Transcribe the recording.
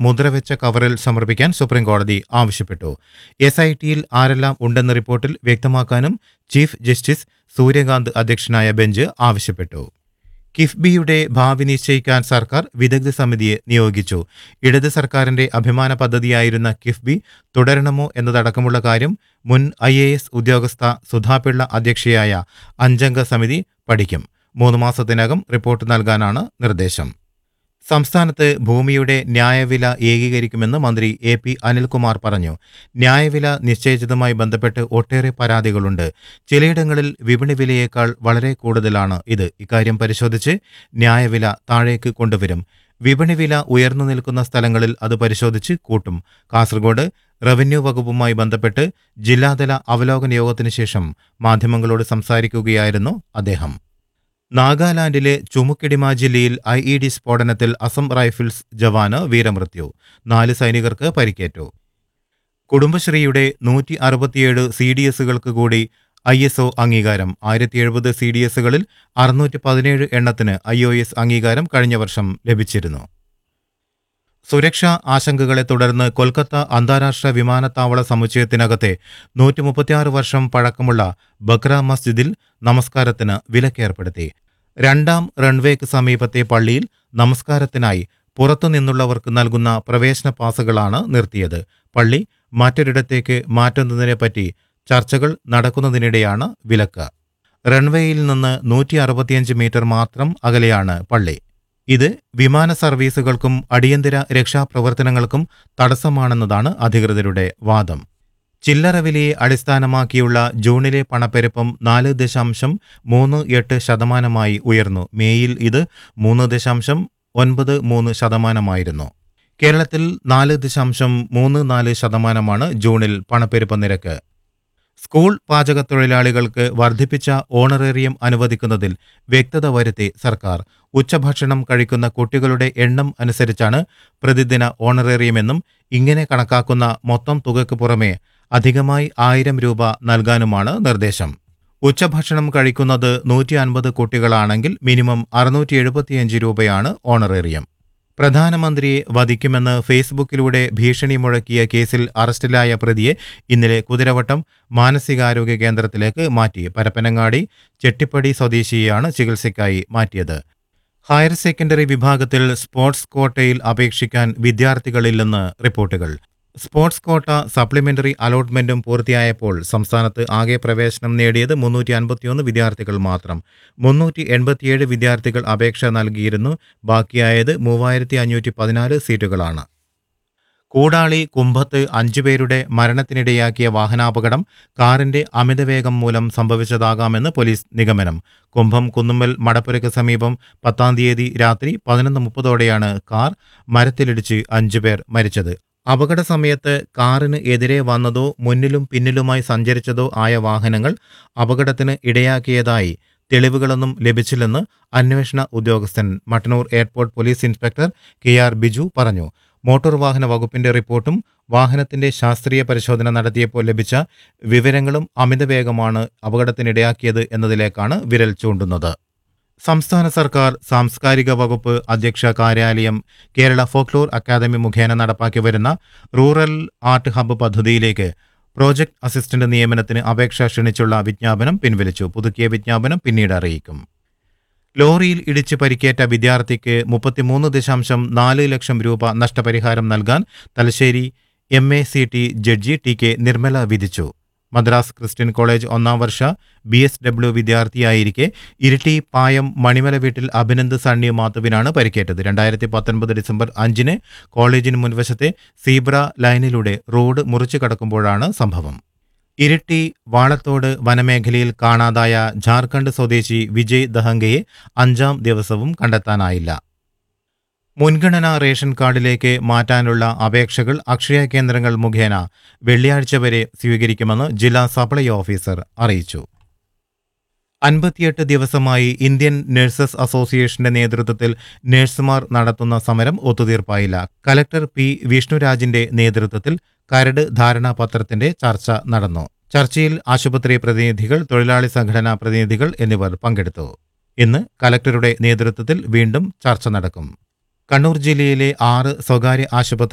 മുദ്രവെച്ച കവറിൽ സമർപ്പിക്കാൻ സുപ്രീംകോടതി ആവശ്യപ്പെട്ടു എസ് ഐ ടിയിൽ ആരെല്ലാം ഉണ്ടെന്ന റിപ്പോർട്ടിൽ വ്യക്തമാക്കാനും ചീഫ് ജസ്റ്റിസ് സൂര്യകാന്ത് അധ്യക്ഷനായ ബെഞ്ച് ആവശ്യപ്പെട്ടു കിഫ്ബിയുടെ ഭാവി നിശ്ചയിക്കാൻ സർക്കാർ വിദഗ്ധ സമിതിയെ നിയോഗിച്ചു ഇടത് സർക്കാരിന്റെ അഭിമാന പദ്ധതിയായിരുന്ന കിഫ്ബി തുടരണമോ എന്നതടക്കമുള്ള കാര്യം മുൻ ഐ എ എസ് ഉദ്യോഗസ്ഥ സുധാപിള്ള അധ്യക്ഷയായ അഞ്ചംഗ സമിതി പഠിക്കും മൂന്ന് മാസത്തിനകം റിപ്പോർട്ട് നൽകാനാണ് നിർദ്ദേശം സംസ്ഥാനത്ത് ഭൂമിയുടെ ന്യായവില ഏകീകരിക്കുമെന്ന് മന്ത്രി എ പി അനിൽകുമാർ പറഞ്ഞു ന്യായവില നിശ്ചയിച്ചതുമായി ബന്ധപ്പെട്ട് ഒട്ടേറെ പരാതികളുണ്ട് ചിലയിടങ്ങളിൽ വിപണി വിലയേക്കാൾ വളരെ കൂടുതലാണ് ഇത് ഇക്കാര്യം പരിശോധിച്ച് ന്യായവില താഴേക്ക് കൊണ്ടുവരും വിപണി വില ഉയർന്നു നിൽക്കുന്ന സ്ഥലങ്ങളിൽ അത് പരിശോധിച്ച് കൂട്ടും കാസർഗോഡ് റവന്യൂ വകുപ്പുമായി ബന്ധപ്പെട്ട് ജില്ലാതല അവലോകന യോഗത്തിന് ശേഷം മാധ്യമങ്ങളോട് സംസാരിക്കുകയായിരുന്നു അദ്ദേഹം നാഗാലാൻഡിലെ ചുമുക്കിടിമ ജില്ലയിൽ ഐ ഇ ഡി സ്ഫോടനത്തിൽ അസം റൈഫിൾസ് ജവാന് വീരമൃത്യു നാല് സൈനികർക്ക് പരിക്കേറ്റു കുടുംബശ്രീയുടെ നൂറ്റി അറുപത്തിയേഴ് സി ഡി എസുകൾക്ക് കൂടി ഐ എസ് ഒ അംഗീകാരം ആയിരത്തി എഴുപത് സി ഡി എസുകളിൽ അറുന്നൂറ്റി പതിനേഴ് എണ്ണത്തിന് ഐ ഒ എസ് അംഗീകാരം കഴിഞ്ഞ വർഷം ലഭിച്ചിരുന്നു സുരക്ഷാ ആശങ്കകളെ തുടർന്ന് കൊൽക്കത്ത അന്താരാഷ്ട്ര വിമാനത്താവള സമുച്ചയത്തിനകത്തെ നൂറ്റി മുപ്പത്തിയാറ് വർഷം പഴക്കമുള്ള ബക്ര മസ്ജിദിൽ നമസ്കാരത്തിന് വിലക്കേർപ്പെടുത്തി രണ്ടാം റൺവേക്ക് സമീപത്തെ പള്ളിയിൽ നമസ്കാരത്തിനായി പുറത്തുനിന്നുള്ളവർക്ക് നൽകുന്ന പ്രവേശന പാസുകളാണ് നിർത്തിയത് പള്ളി മറ്റൊരിടത്തേക്ക് മാറ്റുന്നതിനെപ്പറ്റി ചർച്ചകൾ നടക്കുന്നതിനിടെയാണ് വിലക്ക് റൺവേയിൽ നിന്ന് നൂറ്റി അറുപത്തിയഞ്ച് മീറ്റർ മാത്രം അകലെയാണ് പള്ളി ഇത് വിമാന സർവീസുകൾക്കും അടിയന്തര രക്ഷാപ്രവർത്തനങ്ങൾക്കും തടസ്സമാണെന്നതാണ് അധികൃതരുടെ വാദം ചില്ലറ വിലയെ അടിസ്ഥാനമാക്കിയുള്ള ജൂണിലെ പണപ്പെരുപ്പം നാല് ദശാംശം മൂന്ന് എട്ട് ശതമാനമായി ഉയർന്നു മേയിൽ ഇത് മൂന്ന് ദശാംശം ഒൻപത് മൂന്ന് ശതമാനമായിരുന്നു കേരളത്തിൽ നാല് ദശാംശം മൂന്ന് നാല് ശതമാനമാണ് ജൂണിൽ പണപ്പെരുപ്പ നിരക്ക് സ്കൂൾ പാചകത്തൊഴിലാളികൾക്ക് വർദ്ധിപ്പിച്ച ഓണറേറിയം അനുവദിക്കുന്നതിൽ വ്യക്തത വരുത്തി സർക്കാർ ഉച്ചഭക്ഷണം കഴിക്കുന്ന കുട്ടികളുടെ എണ്ണം അനുസരിച്ചാണ് പ്രതിദിന ഓണറേറിയമെന്നും ഇങ്ങനെ കണക്കാക്കുന്ന മൊത്തം തുകയ്ക്ക് പുറമെ അധികമായി ആയിരം രൂപ നൽകാനുമാണ് നിർദ്ദേശം ഉച്ചഭക്ഷണം കഴിക്കുന്നത് നൂറ്റി അൻപത് കുട്ടികളാണെങ്കിൽ മിനിമം അറുന്നൂറ്റി എഴുപത്തിയഞ്ച് രൂപയാണ് ഓണറേറിയം പ്രധാനമന്ത്രിയെ വധിക്കുമെന്ന് ഫേസ്ബുക്കിലൂടെ ഭീഷണി മുഴക്കിയ കേസിൽ അറസ്റ്റിലായ പ്രതിയെ ഇന്നലെ കുതിരവട്ടം മാനസികാരോഗ്യ കേന്ദ്രത്തിലേക്ക് മാറ്റി പരപ്പനങ്ങാടി ചെട്ടിപ്പടി സ്വദേശിയെയാണ് ചികിത്സയ്ക്കായി മാറ്റിയത് ഹയർ സെക്കൻഡറി വിഭാഗത്തിൽ സ്പോർട്സ് കോട്ടയിൽ അപേക്ഷിക്കാൻ വിദ്യാർത്ഥികളില്ലെന്ന് റിപ്പോർട്ടുകൾ സ്പോർട്സ് കോട്ട സപ്ലിമെന്ററി അലോട്ട്മെന്റും പൂർത്തിയായപ്പോൾ സംസ്ഥാനത്ത് ആകെ പ്രവേശനം നേടിയത് മുന്നൂറ്റി അൻപത്തിയൊന്ന് വിദ്യാർത്ഥികൾ മാത്രം മുന്നൂറ്റി എൺപത്തിയേഴ് വിദ്യാർത്ഥികൾ അപേക്ഷ നൽകിയിരുന്നു ബാക്കിയായത് മൂവായിരത്തി അഞ്ഞൂറ്റി പതിനാല് സീറ്റുകളാണ് കൂടാളി കുമ്പത്ത് അഞ്ചുപേരുടെ മരണത്തിനിടയാക്കിയ വാഹനാപകടം കാറിന്റെ അമിതവേഗം മൂലം സംഭവിച്ചതാകാമെന്ന് പോലീസ് നിഗമനം കുംഭം കുന്നുമ്മൽ മടപ്പുരയ്ക്ക് സമീപം പത്താം തീയതി രാത്രി പതിനൊന്ന് മുപ്പതോടെയാണ് കാർ മരത്തിലിടിച്ച് അഞ്ചുപേർ മരിച്ചത് അപകട സമയത്ത് കാറിന് എതിരെ വന്നതോ മുന്നിലും പിന്നിലുമായി സഞ്ചരിച്ചതോ ആയ വാഹനങ്ങൾ അപകടത്തിന് ഇടയാക്കിയതായി തെളിവുകളൊന്നും ലഭിച്ചില്ലെന്ന് അന്വേഷണ ഉദ്യോഗസ്ഥൻ Mattannur airport police inspector K R Biju പറഞ്ഞു മോട്ടോർ വാഹന വകുപ്പിന്റെ റിപ്പോർട്ടും വാഹനത്തിന്റെ ശാസ്ത്രീയ പരിശോധന നടത്തിയപ്പോൾ ലഭിച്ച വിവരങ്ങളും അമിതവേഗമാണ് അപകടത്തിനിടയാക്കിയത് എന്നതിലേക്കാണ് വിരൽ ചൂണ്ടുന്നത് സംസ്ഥാന സർക്കാർ സാംസ്കാരിക വകുപ്പ് അധ്യക്ഷ കാര്യാലയം കേരള ഫോക്ലോർ അക്കാദമി മുഖേന നടപ്പാക്കി വരുന്ന റൂറൽ ആർട്ട് ഹബ്ബ് പദ്ധതിയിലേക്ക് പ്രോജക്ട് അസിസ്റ്റന്റ് നിയമനത്തിന് അപേക്ഷ ക്ഷണിച്ചുള്ള വിജ്ഞാപനം പിൻവലിച്ചു പുതുക്കിയ വിജ്ഞാപനം പിന്നീട് അറിയിക്കും ലോറിയിൽ ഇടിച്ച് പരിക്കേറ്റ വിദ്യാർത്ഥിക്ക് മുപ്പത്തിമൂന്ന് ദശാംശം നാല് ലക്ഷം രൂപ നഷ്ടപരിഹാരം നൽകാൻ Thalassery M A C T judge T K Nirmala വിധിച്ചു മദ്രാസ് ക്രിസ്ത്യൻ കോളേജ് ഒന്നാം വർഷ ബി എസ് ഡബ്ല്യു വിദ്യാർത്ഥിയായിരിക്കെ ഇരിട്ടി പായം മണിമല വീട്ടിൽ അഭിനന്ദ് സണ്ണി മാത്തുവിനാണ് പരിക്കേറ്റത് രണ്ടായിരത്തി പത്തൊൻപത് ഡിസംബർ അഞ്ചിന് കോളേജിന് മുൻവശത്തെ സീബ്ര ലൈനിലൂടെ റോഡ് മുറിച്ചു കടക്കുമ്പോഴാണ് സംഭവം ഇരിട്ടി വാളത്തോട് വനമേഖലയിൽ കാണാതായ ജാർഖണ്ഡ് സ്വദേശി വിജയ് ദഹങ്കയെ അഞ്ചാം ദിവസവും കണ്ടെത്താനായില്ല മുൻഗണനാ റേഷൻ കാർഡിലേക്ക് മാറ്റാനുള്ള അപേക്ഷകൾ അക്ഷയ കേന്ദ്രങ്ങൾ മുഖേന വെള്ളിയാഴ്ച വരെ സ്വീകരിക്കുമെന്ന് ജില്ലാ സപ്ലൈ ഓഫീസർ അറിയിച്ചു അൻപത്തിയെട്ട് ദിവസമായി ഇന്ത്യൻ നഴ്സസ് അസോസിയേഷന്റെ നേതൃത്വത്തിൽ നഴ്സുമാർ നടത്തുന്ന സമരം ഒത്തുതീർപ്പായില്ല കലക്ടർ പി വിഷ്ണുരാജിന്റെ നേതൃത്വത്തിൽ കരട് ധാരണാപത്രത്തിന്റെ ചർച്ച നടന്നു ചർച്ചയിൽ ആശുപത്രി പ്രതിനിധികൾ തൊഴിലാളി സംഘടനാ പ്രതിനിധികൾ എന്നിവർ പങ്കെടുത്തു ഇന്ന് കലക്ടറുടെ നേതൃത്വത്തിൽ വീണ്ടും ചർച്ച നടക്കും കണ്ണൂർ ജില്ലയിലെ ആറ് സ്വകാര്യ ആശുപത്രി